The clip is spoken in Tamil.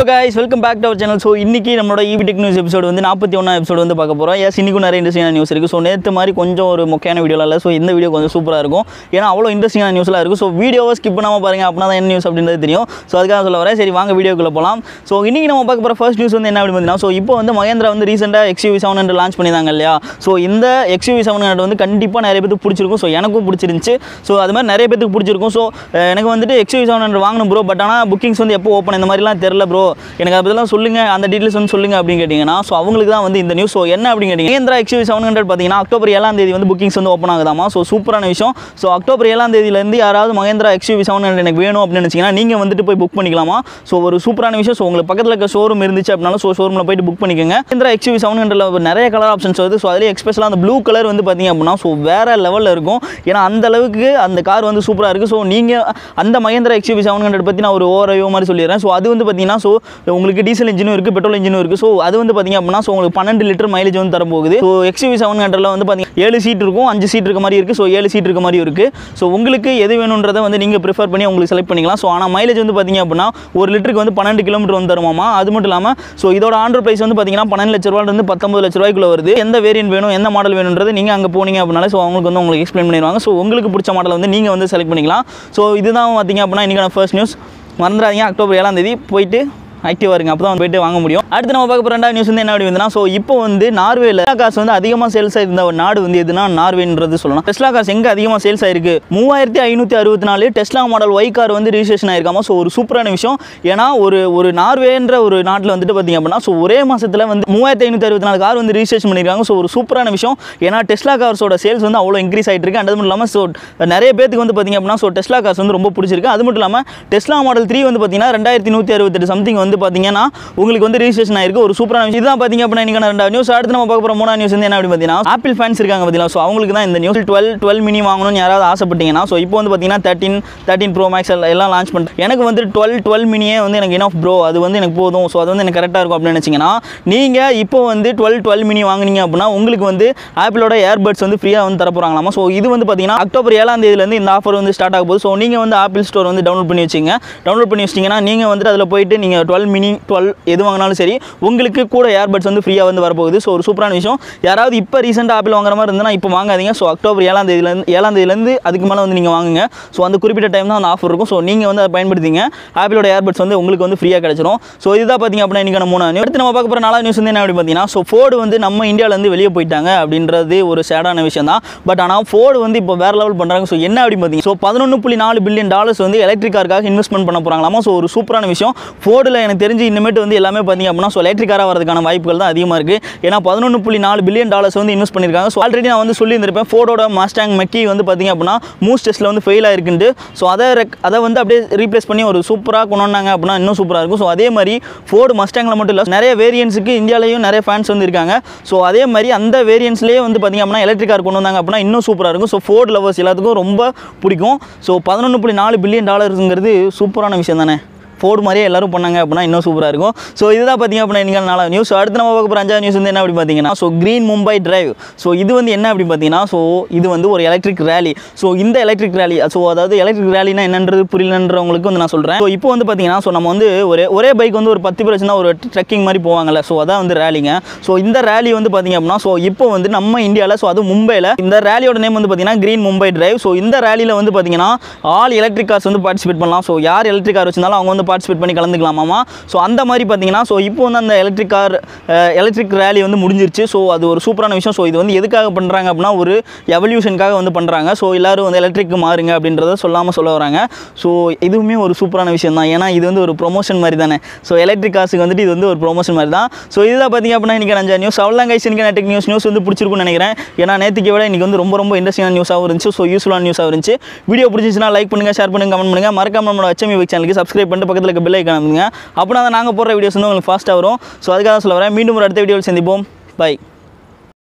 Guys welcome back to our channel so இன்னைக்கு நம்மளோட ஈவி டெக் நியூஸ் எபிசோடு வந்து நாற்பத்தி ஒன்றா எபிசோடு வந்து பார்க்க போகிறோம் எஸ் இன்னைக்கும் நிறைய இன்ட்ரெஸ்டிங்கான நியூஸ் இருக்குது ஸோ நேற்று மாதிரி கொஞ்சம் ஒரு முக்கியமான வீடியோலாம் இல்லை ஸோ இந்த வீடியோ கொஞ்சம் சூப்பராக இருக்கும் ஏன்னா அவ்வளோ இன்ட்ரெஸ்டிங்கான நியூஸ்லாம் இருக்கும் ஸோ வீடியோவை ஸ்கிப் பண்ணாமல் பாருங்க அப்படின்னா தான் என்ன நியூஸ் அப்படின்றது தெரியும் ஸோ அதுக்காக சொல்ல வரேன் சரி வாங்க வீடியோக்குள்ளே போகலாம் ஸோ இன்னைக்கு நம்ம பார்க்க போகிற ஃபர்ஸ்ட் நியூஸ் வந்து என்ன அப்படி பார்த்தீங்கன்னா ஸோ இப்போ வந்து மகேந்திரா வந்து ரீசெண்டாக எக்ஸ்யூவி செவன் ஹண்ட்ரட் லான்ச் பண்ணியிருந்தாங்க இல்லையா ஸோ இந்த எக்ஸ்யூவி செவன் ஹண்ட்ரட் வந்து கண்டிப்பாக நிறைய பேருக்கு பிடிச்சிருக்கும் ஸோ எனக்கும் பிடிச்சிருந்துச்சு ஸோ அது மாதிரி நிறைய பேருக்கு பிடிச்சிருக்கும் ஸோ எனக்கு வந்துட்டு எக்ஸ்யூவி செவன் ஹண்ட்ரட் வாங்கணும் ப்ரோ பட் ஆனால் புக்கிங்ஸ் வந்து எப்போ ஓப்பன் இந்த மாதிரிலாம் தெரில ப்ரோ எனக்கு அதை பற்றிலாம் சொல்லுங்கள் அந்த டீட்டெயில்ஸ் வந்து சொல்லுங்கள் அப்படின்னு கேட்டிங்கன்னா ஸோ அவங்களுக்கு தான் வந்து இந்த நியூஸ் ஸோ என்ன அப்படின்னு கேட்டிங்க மகேந்திரா எக்ஸ்யூவி செவன் ஹண்ட்ரட் பார்த்தீங்கன்னா அக்டோபர் ஏழாம் தேதி வந்து புக்கிங்ஸ் வந்து ஓப்பன் ஆகுதாமா ஸோ சூப்பரான விஷயம் ஸோ அக்டோபர் ஏழாம் தேதியிலேருந்து யாராவது மகேந்திரா எக்ஸ்யூவி செவன் ஹண்ட்ரட் எனக்கு வேணும் அப்படின்னு நினச்சிங்கன்னா நீங்கள் வந்துட்டு போய் புக் பண்ணிக்கலாமா ஸோ ஒரு சூப்பரான விஷயம் ஸோ உங்களுக்கு பக்கத்தில் இருக்க ஷோரூம் இருந்துச்சு அப்படின்னாலும் ஸோ ஷோரூமில் போயிட்டு புக் பண்ணிக்கோங்க மகேந்திரா எக்ஸ்யூவி செவன் ஹண்ட்ரட்ல நிறைய கலர் ஆப்ஷன்ஸ் வருது ஸோ அதிலே எக்ஸ்பெஷலாக அந்த ப்ளூ கலர் வந்து பார்த்தீங்க அப்படின்னா ஸோ வேறு லெவலில் இருக்கும் ஏன்னா அந்த அளவுக்கு அந்த கார் வந்து சூப்பராக இருக்குது ஸோ நீங்கள் அந்த மகேந்திரா எக்ஸ்யூவி செவன் ஹண்ட்ரட் பற்றி நான் ஒரு ஓவரையோ மாதிரி சொல்லிடுறேன் ஸோ அது வந்து பார்த்தீங்கன்னா ஸோ உங்களுக்கு டீசல் இன்ஜினும் இருக்குது பெட்ரோல் இன்ஜினும் இருக்குது ஸோ அது வந்து பார்த்தீங்க அப்படின்னா ஸோ உங்களுக்கு பன்னெண்டு லிட்டர் மைலேஜ் வந்து தர போகுது ஸோ எக்ஸ்யூவி செவன் ஹண்ட்ரட்ல வந்து பார்த்தீங்கன்னா ஏழு சீட் இருக்கும் அஞ்சு சீட் இருக்க மாதிரி இருக்குது ஸோ ஏழு சீட் இருக்க மாதிரி இருக்குது ஸோ உங்களுக்கு எது வேணுன்றதை வந்து நீங்கள் ப்ரிஃபர் பண்ணி உங்களுக்கு செலக்ட் பண்ணிக்கலாம் ஸோ ஆனால் மைலேஜ் வந்து பார்த்தீங்க அப்படின்னா ஒரு லிட்டருக்கு வந்து பன்னெண்டு கிலோமீட்டர் வந்து தருமாமா அது மட்டும் இல்லாமல் ஸோ இதோட ஆண்டர் ப்ரைஸ் வந்து பார்த்தீங்கன்னா பன்னெண்டு லட்ச ரூபாயிலிருந்து பத்தொம்பது லட்ச ரூபாய்க்குள்ள வருது எந்த வேரியன்ட் வேணும் எந்த மாடல் வேணுன்றது நீங்கள் அங்கே போனீங்க அப்படின்னாலே ஸோ அவங்களுக்கு வந்து உங்களுக்கு எக்ஸ்பிளைன் பண்ணிடுவாங்க ஸோ உங்களுக்கு பிடிச்ச மாடல் வந்து நீங்கள் வந்து செலக்ட் பண்ணிக்கலாம் ஸோ இதுதான் பார்த்தீங்க அப்படின்னா இன்றைக்கான ஃபர்ஸ்ட் நியூஸ் மறந்துடாதீங்க அக்டோபர் ஏழாம் தேதி போயிட்டு ஆக்டிவாக இருங்க அப்போ தான் போயிட்டு வாங்க முடியும் அடுத்து நம்ம பார்க்க போகிற ரெண்டாவது நியூஸ் வந்து என்ன அப்படி வந்துன்னா ஸோ இப்போ வந்து நார்வேல காசு வந்து அதிகமாக சேல்ஸ் ஆயிருந்த ஒரு நாடு வந்து எதுனா நார்வேன்றது சொல்லலாம் டெஸ்லா காசு எங்கே அதிகமாக சேல்ஸ் ஆயிருக்கு மூவாயிரத்தி ஐநூற்றி அறுபத்தி நாலு டெஸ்லா மாடல் ஒய் கார் வந்து ரிஜிஸ்ட்ரேஷன் ஆயிருக்காமா ஸோ ஒரு சூப்பரான விஷயம் ஏன்னா ஒரு ஒரு நார்வேன்ற ஒரு நாட்டில் வந்துட்டு பார்த்தீங்க அப்படின்னா ஸோ ஒரே மாசத்துல வந்து மூவாயிரத்தி ஐநூற்றி அறுபத்தி நாலு கார் வந்து ரிஜிஸ்ட்ரேஷன் பண்ணியிருக்காங்க ஸோ ஒரு சூப்பரான விஷயம் ஏன்னா டெஸ்லா கார்ஸோட சேல்ஸ் வந்து அவ்வளோ இன்க்ரீஸ் ஆகிட்டு இருக்கு and அது மட்டும் இல்லாமல் ஸோ நிறைய பேருக்கு வந்து பார்த்தீங்க அப்படின்னா ஸோ டெஸ்லா கார்ஸ் வந்து ரொம்ப பிடிச்சிருக்கு அது மட்டும் இல்லாமல் டெஸ்லா மாடல் த்ரீ வந்து பார்த்தீங்கன்னா ரெண்டாயிரத்தி நூற்றி அறுபத்தெட்டு சம்திங் வந்து பார்த்தீங்கன்னா உங்களுக்கு வந்து ரிஜிஸ்ட்ரேஷன் ஆயிருக்கு ஒரு சூப்பரான விஷயம் இதுதான் பார்த்தீங்க அப்படின்னா இன்னைக்கு ரெண்டாவது நியூஸ் அடுத்து நம்ம பார்க்க போகிற மூணாவது நியூஸ் வந்து என்ன அப்படி பார்த்தீங்கன்னா ஆப்பிள் ஃபேன்ஸ் இருக்காங்க பார்த்தீங்களா ஸோ அவங்களுக்கு தான் இந்த நியூஸ் டுவெல் டுவெல் மினி வாங்கணும்னு யாராவது ஆசைப்பட்டீங்கன்னா ஸோ இப்போ வந்து பார்த்தீங்கன்னா தேர்ட்டின் தேர்ட்டின் ப்ரோ மேக்ஸ் எல்லாம் லான்ச் பண்ணிட்டு எனக்கு வந்து டுவெல் டுவெல் மினியே வந்து எனக்கு இனஃப் ப்ரோ அது வந்து எனக்கு போதும் ஸோ அது வந்து எனக்கு கரெக்டாக இருக்கும் அப்படின்னு நினச்சிங்கன்னா நீங்கள் இப்போ வந்து டுவெல் டுவெல் மினி வாங்குனீங்க அப்படின்னா உங்களுக்கு வந்து ஆப்பிளோட ஏர்பட்ஸ் வந்து ஃப்ரீயாக வந்து தர போகிறாங்களாமா ஸோ இது வந்து பார்த்தீங்கன்னா அக்டோபர் ஏழாம் தேதியிலேருந்து இந்த ஆஃபர் வந்து ஸ்டார்ட் ஆக போகுது ஸோ நீங்கள் வந்து ஆப்பிள் ஸ்டோர் வந்து டவுன்லோட் பண்ணி வச்சிங்க டவுன்லோட் பண்ணி வச்சிங்கன்னா நீங்கள் வந்துட்டு அதில் போயிட்டு நீங்கள் டுவெல் மினி டுவெல் எது வாங்கினாலும் சரி உங்களுக்கு கூட ஏர்பட்ஸ் வந்து ஃப்ரீயாக வந்து வரப்போகுது ஸோ ஒரு சூப்பரான விஷயம் யாராவது இப்போ ரீசெண்டாக ஆப்பிள் வாங்குற மாதிரி இருந்ததுன்னா இப்போ வாங்காதீங்க ஸோ அக்டோபர் ஏழாம் தேதியிலேருந்து ஏழாம் தேதியிலேருந்து அதுக்கு மேலே வந்து நீங்கள் வாங்குங்க ஸோ அந்த குறிப்பிட்ட டைம் தான் அந்த ஆஃபர் இருக்கும் ஸோ நீங்கள் வந்து அதை பயன்படுத்திங்க ஆப்பிளோட ஏர்பட்ஸ் வந்து உங்களுக்கு வந்து ஃப்ரீயாக கிடைச்சிரும் ஸோ இதுதான் பார்த்தீங்க அப்படின்னா இன்றைக்கான மூணு news. அடுத்து நம்ம பார்க்க போகிற நாலாவது நியூஸ் வந்து என்ன அப்படி பார்த்தீங்கன்னா ஸோ ஃபோர்டு வந்து நம்ம இந்தியாவிலேருந்து வெளியே போயிட்டாங்க அப்படின்றது ஒரு சேடான விஷயம் தான் பட் ஆனால் ஃபோர்டு வந்து இப்போ வேறு லெவல் பண்ணுறாங்க ஸோ என்ன அப்படி பார்த்தீங்கன்னா ஸோ பதினொன்று புள்ளி நாலு பில்லியன் டாலர்ஸ் வந்து எலக்ட்ரிக் காருக்காக இன்வெஸ்ட்மெண்ட் பண்ண போகிறாங்களாமா ஸோ ஒரு சூப்பரான விஷயம் ஃபோர்டில் எனக்கு தெரிஞ்சு இனிமேட்டு வந்து எல்லாமே பார்த்தீங்க அப்படின்னா ஸோ எலக்ட்ரிக் காராக வரதுக்கான வாய்ப்புகள் தான் அதிகமாக இருக்குது ஏன்னா பதினொன்று புள்ளி நாலு பில்லியன் டாலர்ஸ் வந்து இன்வெஸ்ட் பண்ணியிருக்காங்க ஸோ ஆல்ரெடி நான் வந்து சொல்லியிருந்திருப்பேன் ஃபோர்டோட மாஸ்டாங் மெக்கி வந்து பார்த்தீங்க அப்படின்னா மூஸ் டெஸ்ட்டில் வந்து ஃபெயில் ஆயிருக்குன்ட்டு ஸோ அதை ரெக் அதை வந்து அப்படியே ரீப்ளேஸ் பண்ணி ஒரு சூப்பராக கொண்டு வந்தாங்க அப்படின்னா இன்னும் சூப்பராக இருக்கும் ஸோ அதே மாதிரி ஃபோர்டு மஸ்டாங்கில் மட்டும் இல்லை நிறைய வேரியன்ஸுக்கு இந்தியாவிலையும் நிறைய ஃபேன்ஸ் வந்து இருக்காங்க ஸோ அதே மாதிரி அந்த வேரியன்ஸ்லேயே வந்து பார்த்தீங்க அப்படின்னா எலக்ட்ரிக் கார் கொண்டு வந்தாங்க அப்படின்னா இன்னும் சூப்பராக இருக்கும் ஸோ ஃபோர்டு லவர்ஸ் எல்லாத்துக்கும் ரொம்ப பிடிக்கும் ஸோ பதினொன்று புள்ளி நாலு பில்லியன் டாலர்ஸுங்கிறது சூப்பரான விஷயம் தானே ஃபோர்டு மாதிரியே எல்லாரும் பண்ணாங்க அப்படின்னா இன்னும் சூப்பராக இருக்கும் ஸோ இதுதான் பார்த்தீங்க அப்படின்னா இன்றைக்கி நாலாவது நியூஸ் அடுத்து நம்ம பார்க்க போகிற அஞ்சாவது நியூஸ் வந்து என்ன அப்படி பார்த்தீங்கன்னா so green Mumbai drive so இது வந்து என்ன அப்படி பார்த்தீங்கன்னா ஸோ இது வந்து ஒரு எலக்ட்ரிக் ரேலி ஸோ இந்த எலக்ட்ரிக் ரேலி ஸோ அதாவது எலக்ட்ரிக் ரேலினா என்னன்றது புரியலன்றவங்களுக்கு வந்து நான் சொல்கிறேன் ஸோ இப்போ வந்து பார்த்தீங்கன்னா ஸோ நம்ம வந்து ஒரு ஒரே பைக் வந்து ஒரு பத்து பேர் வச்சுருந்தா ஒரு ட்ரெக்கிங் மாதிரி போவாங்கல்ல ஸோ அதான் வந்து ரேலிங்க ஸோ இந்த ரேலி வந்து பார்த்தீங்க அப்படின்னா ஸோ இப்போ வந்து நம்ம இந்தியாவில் ஸோ அது மும்பையில் இந்த ரேலியோட நேம் வந்து பார்த்தீங்கன்னா க்ரீன் மும்பை டிரைவ் ஸோ இந்த ரேலியில் வந்து பார்த்தீங்கன்னா ஆல் எலக்ட்ரிக் கார்ஸ் வந்து பார்ட்டிசிபேட் பண்ணலாம் ஸோ யார் எலக்ட்ரிக் கார் வச்சிருந்தாலும் அவங்க வந்து பார்ட்டிசிபேட் பண்ணி கலந்துக்கலாமாமா ஸோ அந்த மாதிரி பார்த்தீங்கன்னா ஸோ இப்போ வந்து அந்த எலக்ட்ரிக் கார் எலக்ட்ரிக் ரேலி வந்து முடிஞ்சிருச்சு ஸோ அது ஒரு சூப்பரான விஷயம் ஸோ இது வந்து எதுக்காக பண்ணுறாங்க அப்படின்னா ஒரு எவல்யூஷனுக்காக வந்து பண்ணுறாங்க ஸோ எல்லாரும் வந்து எலக்ட்ரிக் மாறுங்க அப்படின்றத சொல்லாமல் சொல்ல வராங்க ஸோ இதுவுமே ஒரு சூப்பரான விஷயம் தான் ஏன்னா இது வந்து ஒரு ப்ரொமோஷன் மாதிரி தானே ஸோ எலக்ட்ரிக் காசுக்கு வந்துட்டு இது வந்து ஒரு ப்ரொமோஷன் மாதிரி தான் ஸோ இதுதான் பார்த்தீங்க அப்படின்னா இன்றைக்கி அஞ்சு நியூஸ் அவ்வளோதான் கைஸ் இன்றைக்கி நெட்டிக் நியூஸ் நியூஸ் வந்து பிடிச்சிருக்கும்னு நினைக்கிறேன் ஏன்னா நேற்றுக்கு விட இன்றைக்கி வந்து ரொம்ப ரொம்ப இன்ட்ரெஸ்டிங்கான நியூஸாகவும் இருந்துச்சு ஸோ யூஸ்ஃபுல்லான நியூஸாக இருந்துச்சு வீடியோ பிடிச்சிச்சுன்னா லைக் பண்ணுங்கள் ஷேர் பண்ணுங்கள் கமெண்ட் பண்ணுங்கள் மறக்காம நம்மளோட HME Week சேனலுக்கு சப்ஸ்கிரைப் பண்ணிட்டு பக்கத்தில் இருக்க பெல் ஐக்கான் அப்படின்னா தான் நாங்கள் போடுற வீடியோஸ் வந்து உங்களுக்கு ஃபாஸ்ட்டாக வரும் ஸோ அதுக்காக தான் சொல்ல வரேன் மீண்டும் ஒரு அடுத்த வீடியோவில் சந்திப்போம் பை